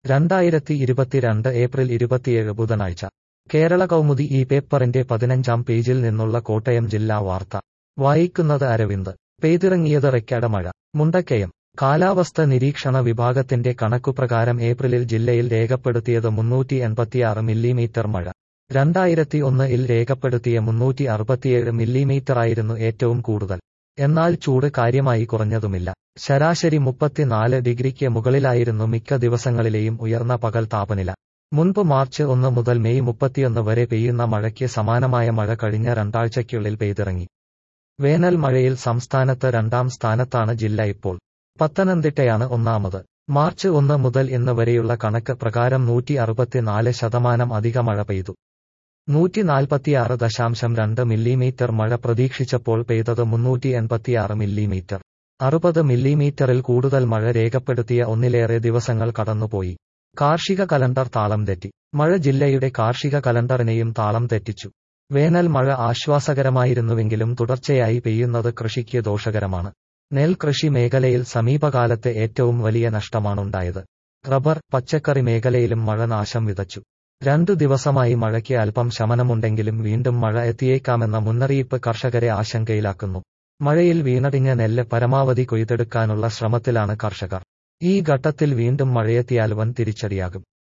രണ്ടായിരത്തി ഇരുപത്തിരണ്ട് ഏപ്രിൽ ഇരുപത്തിയേഴ് ബുധനാഴ്ച കേരള കൗമുദി ഈ പേപ്പറിന്റെ പതിനഞ്ചാം പേജിൽ നിന്നുള്ള കോട്ടയം ജില്ലാ വാർത്ത വായിക്കുന്നത് അരവിന്ദ് പെയ്തിറങ്ങിയത് റെക്കാർഡ മഴ മുണ്ടക്കയം കാലാവസ്ഥ നിരീക്ഷണ വിഭാഗത്തിന്റെ കണക്കുപ്രകാരം ഏപ്രിലിൽ ജില്ലയിൽ രേഖപ്പെടുത്തിയത് മുന്നൂറ്റി എൺപത്തിയാറ് മില്ലിമീറ്റർ മഴ രണ്ടായിരത്തി ഒന്ന് ഇൽ രേഖപ്പെടുത്തിയ മുന്നൂറ്റി അറുപത്തിയേഴ് മില്ലിമീറ്ററായിരുന്നു ഏറ്റവും കൂടുതൽ എന്നാൽ ചൂട് കാര്യമായി കുറഞ്ഞതുമില്ല ശരാശരി മുപ്പത്തിനാല് ഡിഗ്രിക്ക് മുകളിലായിരുന്നു മിക്ക ദിവസങ്ങളിലെയും ഉയർന്ന പകൽ താപനില മുൻപ് മാർച്ച് ഒന്ന് മുതൽ മെയ് മുപ്പത്തിയൊന്ന് വരെ പെയ്യുന്ന മഴയ്ക്ക് സമാനമായ മഴ കഴിഞ്ഞ രണ്ടാഴ്ചയ്ക്കുള്ളിൽ പെയ്തിറങ്ങി വേനൽ മഴയിൽ സംസ്ഥാനത്ത് രണ്ടാം സ്ഥാനത്താണ് ജില്ല ഇപ്പോൾ പത്തനംതിട്ടയാണ് ഒന്നാമത് മാർച്ച് ഒന്ന് മുതൽ ഇന്ന് വരെയുള്ള കണക്ക് പ്രകാരം നൂറ്റി അറുപത്തിനാല് ശതമാനം അധിക മഴ പെയ്തു നൂറ്റി നാൽപ്പത്തിയാറ് ദശാംശം രണ്ട് മില്ലിമീറ്റർ മഴ പ്രതീക്ഷിച്ചപ്പോൾ പെയ്തത് മുന്നൂറ്റി എൺപത്തിയാറ് മില്ലിമീറ്റർ അറുപത് മില്ലിമീറ്ററിൽ കൂടുതൽ മഴ രേഖപ്പെടുത്തിയ ഒന്നിലേറെ ദിവസങ്ങൾ കടന്നുപോയി കാർഷിക കലണ്ടർ താളം തെറ്റി മഴ ജില്ലയുടെ കാർഷിക കലണ്ടറിനെയും താളം തെറ്റിച്ചു വേനൽ മഴ ആശ്വാസകരമായിരുന്നുവെങ്കിലും തുടർച്ചയായി പെയ്യുന്നത് കൃഷിക്ക് ദോഷകരമാണ് നെൽകൃഷി മേഖലയിൽ സമീപകാലത്തെ ഏറ്റവും വലിയ നഷ്ടമാണുണ്ടായത് റബ്ബർ പച്ചക്കറി മേഖലയിലും മഴ നാശം വിതച്ചു രണ്ടു ദിവസമായി മഴയ്ക്ക് അല്പം ശമനമുണ്ടെങ്കിലും വീണ്ടും മഴ എത്തിയേക്കാമെന്ന മുന്നറിയിപ്പ് കർഷകരെ ആശങ്കയിലാക്കുന്നു മഴയിൽ വീണടിഞ്ഞ നെല്ല് പരമാവധി കൊയ്തെടുക്കാനുള്ള ശ്രമത്തിലാണ് കർഷകർ ഈ ഘട്ടത്തിൽ വീണ്ടും മഴയെത്തിയാൽ വൻ തിരിച്ചടിയാകും